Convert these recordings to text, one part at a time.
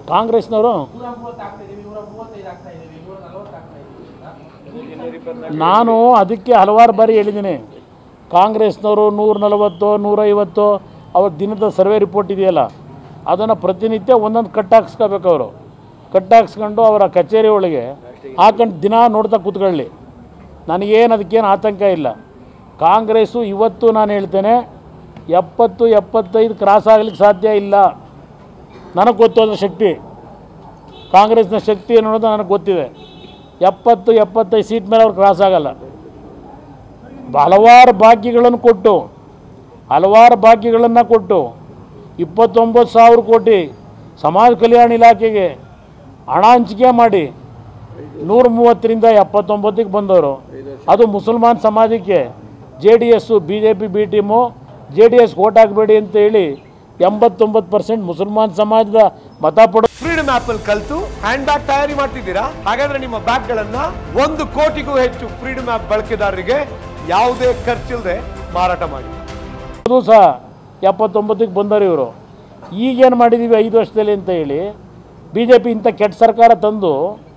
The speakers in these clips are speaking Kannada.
ಕಾಂಗ್ರೆಸ್ನವರು ನೂರ ಮೂವತ್ತು ಆಗ್ತಾ ಇದೀವಿ ನೂರ ಮೂವತ್ತೈದು ಆಗ್ತಾ ಇದೀವಿ ನೂರ ನಲವತ್ತು ಆಗ್ತಾ ಇದೀವಿ ಅಂತ ನಾನು ಅದಕ್ಕೆ ಹಲವಾರು ಬಾರಿ ಹೇಳಿದ್ದೀನಿ ಕಾಂಗ್ರೆಸ್ನವರು ನೂರ ನಲವತ್ತು ನೂರೈವತ್ತು ಅವ್ರ ದಿನದ ಸರ್ವೆ ರಿಪೋರ್ಟ್ ಇದೆಯಲ್ಲ ಅದನ್ನು ಪ್ರತಿನಿತ್ಯ ಒಂದೊಂದು ಕಟ್ ಹಾಕ್ಸ್ಕೋಬೇಕು ಅವರು ಕಟ್ ಹಾಕ್ಸ್ಕೊಂಡು ಅವರ ಕಚೇರಿ ಒಳಗೆ ಹಾಕೊಂಡು ದಿನ ನೋಡ್ತಾ ಕೂತ್ಕೊಳ್ಳಿ ನನಗೇನು ಅದಕ್ಕೇನು ಆತಂಕ ಇಲ್ಲ ಕಾಂಗ್ರೆಸ್ಸು ಇವತ್ತು ನಾನು ಹೇಳ್ತೇನೆ ಎಪ್ಪತ್ತು ಎಪ್ಪತ್ತೈದು ಕ್ರಾಸ್ ಆಗ್ಲಿಕ್ಕೆ ಸಾಧ್ಯ ಇಲ್ಲ ನನಗೆ ಗೊತ್ತು ಅದ್ರ ಶಕ್ತಿ ಕಾಂಗ್ರೆಸ್ನ ಶಕ್ತಿ ಅನ್ನೋದು ನನಗೆ ಗೊತ್ತಿದೆ ಎಪ್ಪತ್ತು ಎಪ್ಪತ್ತೈದು ಸೀಟ್ ಮೇಲೆ ಅವ್ರು ಕ್ರಾಸ್ ಆಗಲ್ಲ ಹಲವಾರು ಭಾಗ್ಯಗಳನ್ನು ಕೊಟ್ಟು ಹಲವಾರು ಭಾಗ್ಯಗಳನ್ನು ಕೊಟ್ಟು ಇಪ್ಪತ್ತೊಂಬತ್ತು ಸಾವಿರ ಕೋಟಿ ಸಮಾಜ ಕಲ್ಯಾಣ ಇಲಾಖೆಗೆ ಹಣ ಹಂಚಿಕೆ ಮಾಡಿ ನೂರ ಮೂವತ್ತರಿಂದ ಎಪ್ಪತ್ತೊಂಬತ್ತಕ್ಕೆ ಬಂದವರು ಅದು ಮುಸಲ್ಮಾನ್ ಸಮಾಜಕ್ಕೆ J D S B J P B team J D S vote ಹಾಕಬೇಡಿ ಅಂತ ಹೇಳಿ ಎಂಬತ್ತೊಂಬತ್ತು ಪರ್ಸೆಂಟ್ ಮುಸಲ್ಮಾನ್ ಸಮಾಜದ ಮತ ಪಡೋ ಫ್ರೀಡಮ್ ಆಪ್ ಅಲ್ಲಿ ಕಲ್ತು ಹ್ಯಾಂಡ್ ಬ್ಯಾಗ್ ತಯಾರಿ ಮಾಡ್ತಿದ್ದೀರಾ ಹಾಗಾದ್ರೆ ನಿಮ್ಮ ಬ್ಯಾಗ್ ಗಳನ್ನ ಒಂದು ಕೋಟಿಗೂ ಹೆಚ್ಚು ಫ್ರೀಡಮ್ ಆಪ್ ಬಳಕೆದಾರರಿಗೆ ಯಾವುದೇ ಖರ್ಚಿಲ್ಲದೆ ಮಾರಾಟ ಮಾಡಿ ಅದು ಸಹ ಎಪ್ಪತ್ತೊಂಬತ್ತಕ್ಕೆ ಬಂದವರು ಇವರು ಈಗೇನು ಮಾಡಿದ್ದೀವಿ ಐದು ವರ್ಷದಲ್ಲಿ ಅಂತ ಹೇಳಿ ಬಿ ಜೆ ಪಿ ಇಂಥ ಕೆಟ್ಟ ಸರ್ಕಾರ ತಂದು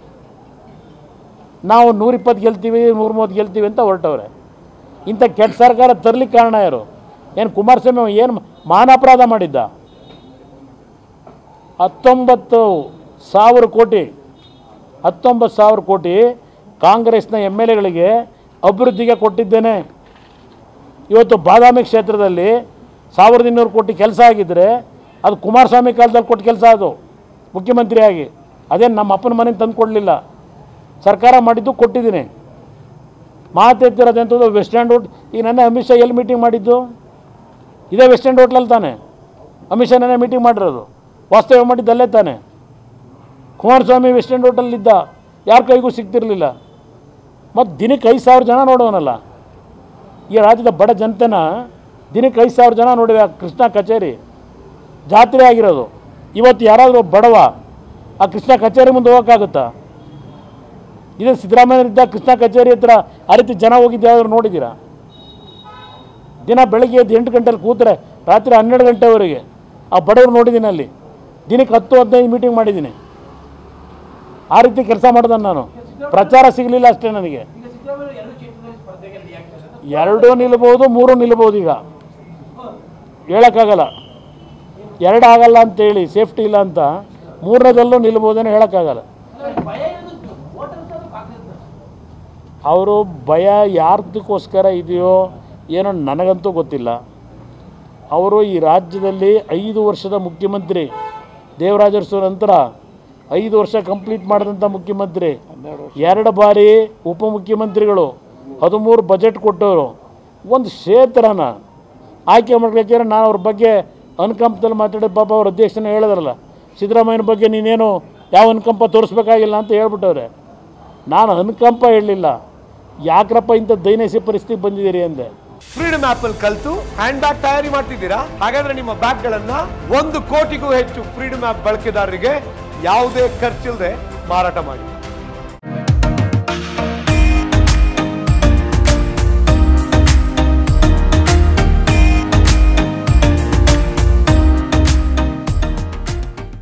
ನಾವು ನೂರಿಪ್ಪತ್ತು ಗೆಲ್ತೀವಿ ನೂರ ಮೂವತ್ತು ಗೆಲ್ತೀವಿ ಅಂತ ಹೊರಟವ್ರೆ ಇಂಥ ಕೆಟ್ಟ ಸರ್ಕಾರ ತರಲಿಕ್ಕೆ ಕಾರಣ ಯಾರು ಏನು ಕುಮಾರಸ್ವಾಮಿ ಅವ ಏನು ಮಾನಾಪರಾಧ ಮಾಡಿದ್ದ ಹತ್ತೊಂಬತ್ತು ಸಾವಿರ ಕೋಟಿ ಹತ್ತೊಂಬತ್ತು ಸಾವಿರ ಕೋಟಿ ಕಾಂಗ್ರೆಸ್ನ ಎಮ್ ಎಲ್ ಎಗಳಿಗೆ ಅಭಿವೃದ್ಧಿಗೆ ಕೊಟ್ಟಿದ್ದೇನೆ ಇವತ್ತು ಬಾದಾಮಿ ಕ್ಷೇತ್ರದಲ್ಲಿ ಸಾವಿರದ ಇನ್ನೂರು ಕೋಟಿ ಕೆಲಸ ಆಗಿದ್ದರೆ ಅದು ಕುಮಾರಸ್ವಾಮಿ ಕಾಲದಲ್ಲಿ ಕೊಟ್ಟ ಕೆಲಸ ಅದು ಮುಖ್ಯಮಂತ್ರಿಯಾಗಿ ಅದೇನು ನಮ್ಮ ಅಪ್ಪನ ಮನೆಗೆ ತಂದು ಕೊಡಲಿಲ್ಲ ಸರ್ಕಾರ ಮಾಡಿದ್ದು ಕೊಟ್ಟಿದ್ದೀನಿ ಮಾತೆತ್ತಿರೋದಂಥದ್ದು ವೆಸ್ಟ್ ಎಂಡ್ ಹೋಟ್ ಈಗ ನೆನ್ನೆ ಅಮಿತ್ ಶಾ ಎಲ್ಲಿ ಮೀಟಿಂಗ್ ಮಾಡಿದ್ದು ಇದೇ ವೆಸ್ಟ್ ಎಂಡ್ ಹೋಟ್ಲಲ್ಲಿ ತಾನೆ ಅಮಿತ್ ಶಾ ನೆನ್ನೆ ಮೀಟಿಂಗ್ ಮಾಡಿರೋದು ವಾಸ್ತವ್ಯ ಮಾಡಿದ್ದು ಅಲ್ಲೇ ತಾನೆ ಕುಮಾರಸ್ವಾಮಿ ವೆಸ್ಟ್ ಎಂಡ್ ಹೋಟೆಲಿದ್ದ ಯಾರ ಕೈಗೂ ಸಿಗ್ತಿರಲಿಲ್ಲ ಮತ್ತು ದಿನಕ್ಕೆ ಐದು ಸಾವಿರ ಜನ ನೋಡೋನಲ್ಲ ಈ ರಾಜ್ಯದ ಬಡ ಜನತೆನ ದಿನಕ್ಕೆ ಐದು ಸಾವಿರ ಜನ ನೋಡಿವೆ ಆ ಕೃಷ್ಣ ಕಚೇರಿ ಜಾತ್ರೆ ಆಗಿರೋದು ಇವತ್ತು ಯಾರಾದರೂ ಬಡವ ಆ ಕೃಷ್ಣ ಕಚೇರಿ ಮುಂದೆ ಹೋಗೋಕ್ಕಾಗುತ್ತಾ ಇದೇ ಸಿದ್ದರಾಮಯ್ಯರಿದ್ದ ಕೃಷ್ಣ ಕಚೇರಿ ಹತ್ರ ಆ ರೀತಿ ಜನ ಹೋಗಿದ್ದು ಯಾವ್ದಾದ್ರು ನೋಡಿದ್ದೀರಾ ದಿನ ಬೆಳಗ್ಗೆ ಎದ್ದು ಎಂಟು ಗಂಟೆಲಿ ಕೂತ್ರೆ ರಾತ್ರಿ ಹನ್ನೆರಡು ಗಂಟೆವರೆಗೆ ಆ ಬಡವರು ನೋಡಿದ್ದೀನಿ ಅಲ್ಲಿ ದಿನಕ್ಕೆ ಹತ್ತು ಹದಿನೈದು ಮೀಟಿಂಗ್ ಮಾಡಿದ್ದೀನಿ ಆ ರೀತಿ ಕೆಲಸ ಮಾಡ್ದೆ ನಾನು ಪ್ರಚಾರ ಸಿಗಲಿಲ್ಲ ಅಷ್ಟೇ ನನಗೆ ಈಗ ಸಿದ್ದರಾಮಯ್ಯ ಎರಡು ಕ್ಷೇತ್ರದಲ್ಲಿ ಸ್ಪರ್ಧೆಗೆ ರೆಡಿ ಆಗ್ತಾರೆ ಎರಡೂ ನಿಲ್ಬೋದು ಮೂರು ನಿಲ್ಬೋದು ಈಗ ಹೇಳೋಕ್ಕಾಗಲ್ಲ ಎರಡು ಆಗಲ್ಲ ಅಂತೇಳಿ ಸೇಫ್ಟಿ ಇಲ್ಲ ಅಂತ ಮೂರನೇದಲ್ಲೂ ನಿಲ್ಬೋದೇನೋ ಹೇಳೋಕ್ಕಾಗಲ್ಲ ಭಯ ಇರೋದು ವೋಟರ್ಸ್ ಅದು ಕಾಂಗ್ರೆಸ್ ಅವರು ಭಯ ಯಾರ್ದಕ್ಕೋಸ್ಕರ ಇದೆಯೋ ಏನೋ ನನಗಂತೂ ಗೊತ್ತಿಲ್ಲ ಅವರು ಈ ರಾಜ್ಯದಲ್ಲಿ ಐದು ವರ್ಷದ ಮುಖ್ಯಮಂತ್ರಿ ದೇವರಾಜ ಅರಸು ನಂತರ ಐದು ವರ್ಷ ಕಂಪ್ಲೀಟ್ ಮಾಡಿದಂಥ ಮುಖ್ಯಮಂತ್ರಿ ಎರಡು ಬಾರಿ ಉಪಮುಖ್ಯಮಂತ್ರಿಗಳು ಹದಿಮೂರು ಬಜೆಟ್ ಕೊಟ್ಟವರು ಒಂದು ಕ್ಷೇತ್ರನ ಆಯ್ಕೆ ಮಾಡ್ಲಿಕ್ಕೆ ನಾನು ಅವ್ರ ಬಗ್ಗೆ ಅನುಕಂಪದಲ್ಲಿ ಮಾತಾಡಿ ಪಾಪ ಅವ್ರ ಅಧ್ಯಕ್ಷನ ಹೇಳಿದ್ರಲ್ಲ ಸಿದ್ದರಾಮಯ್ಯನ ಬಗ್ಗೆ ನೀನೇನು ಯಾವ ಅನುಕಂಪ ತೋರಿಸ್ಬೇಕಾಗಿಲ್ಲ ಅಂತ ಹೇಳ್ಬಿಟ್ಟವ್ರೆ ನಾನು ಅನುಕಂಪ ಹೇಳಲಿಲ್ಲ ಯಾಕ್ರಪ್ಪ ಇಂಥ ದೈನಸ್ಯ ಪರಿಸ್ಥಿತಿ ಬಂದಿದ್ದೀರಿ ಅಂದೆ ಫ್ರೀಡಮ್ ಆಪ್ ಅಲ್ಲಿ ಕಲ್ತು ಹ್ಯಾಂಡ್ ಬ್ಯಾಗ್ ತಯಾರಿ ಮಾಡ್ತಿದ್ದೀರಾ ಹಾಗಾದ್ರೆ ನಿಮ್ಮ ಬ್ಯಾಗ್ ಗಳನ್ನ ಒಂದು ಕೋಟಿಗೂ ಹೆಚ್ಚು ಫ್ರೀಡಮ್ ಆಪ್ ಬಳಕೆದಾರರಿಗೆ ಯಾವುದೇ ಖರ್ಚಿಲ್ಲದೆ ಮಾರಾಟ ಮಾಡಿ